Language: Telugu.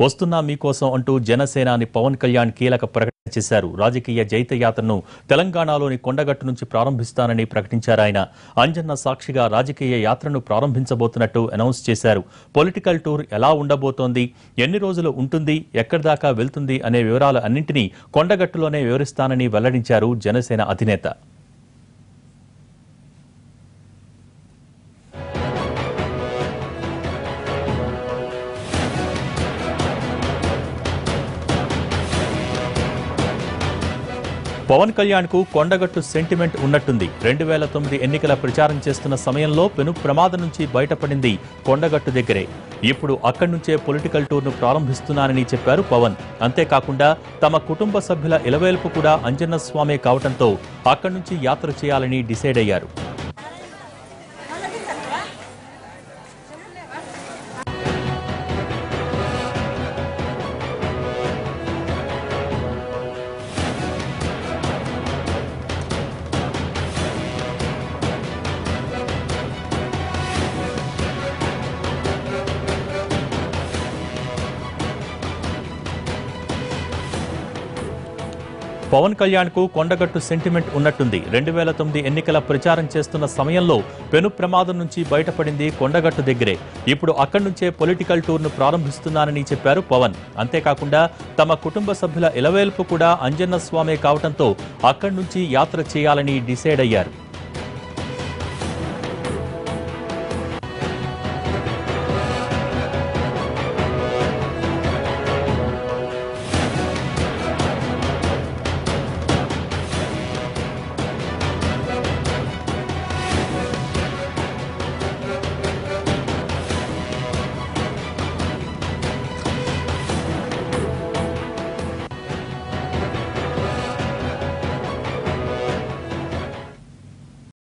వస్తున్నా మీకోసం అంటూ జనసేనాని పవన్ కళ్యాణ్ కీలక ప్రకటన చేశారు రాజకీయ జైతయాత్రను తెలంగాణలోని కొండగట్టు నుంచి ప్రారంభిస్తానని ప్రకటించారు ఆయన అంజన్న సాక్షిగా రాజకీయ యాత్రను ప్రారంభించబోతున్నట్టు అనౌన్స్ చేశారు పొలిటికల్ టూర్ ఎలా ఉండబోతోంది ఎన్ని రోజులు ఉంటుంది ఎక్కడి దాకా వెళ్తుంది అనే వివరాలు అన్నింటినీ కొండగట్టులోనే వివరిస్తానని వెల్లడించారు జనసేన అధినేత పవన్ కళ్యాణ్ కు కొండగట్టు సెంటిమెంట్ ఉన్నట్టుంది రెండు వేల తొమ్మిది ఎన్నికల ప్రచారం చేస్తున్న సమయంలో పెను ప్రమాదం నుంచి బయటపడింది కొండగట్టు దగ్గరే ఇప్పుడు అక్కడి నుంచే పొలిటికల్ టూర్ను ప్రారంభిస్తున్నానని చెప్పారు పవన్ అంతేకాకుండా తమ కుటుంబ సభ్యుల ఇలవేల్పు కూడా అంజన్న స్వామి కావటంతో అక్కడి నుంచి యాత్ర చేయాలని డిసైడ్ అయ్యారు పవన్ కళ్యాణ్ కు కొండగట్టు సెంటిమెంట్ ఉన్నట్టుంది రెండు వేల తొమ్మిది ఎన్నికల ప్రచారం చేస్తున్న సమయంలో పెను ప్రమాదం నుంచి బయటపడింది కొండగట్టు దగ్గరే ఇప్పుడు అక్కడి నుంచే పొలిటికల్ టూర్ను ప్రారంభిస్తున్నానని చెప్పారు పవన్ అంతేకాకుండా తమ కుటుంబ సభ్యుల ఇలవేల్పు కూడా అంజన్న స్వామి కావటంతో అక్కడి నుంచి యాత్ర చేయాలని డిసైడ్ అయ్యారు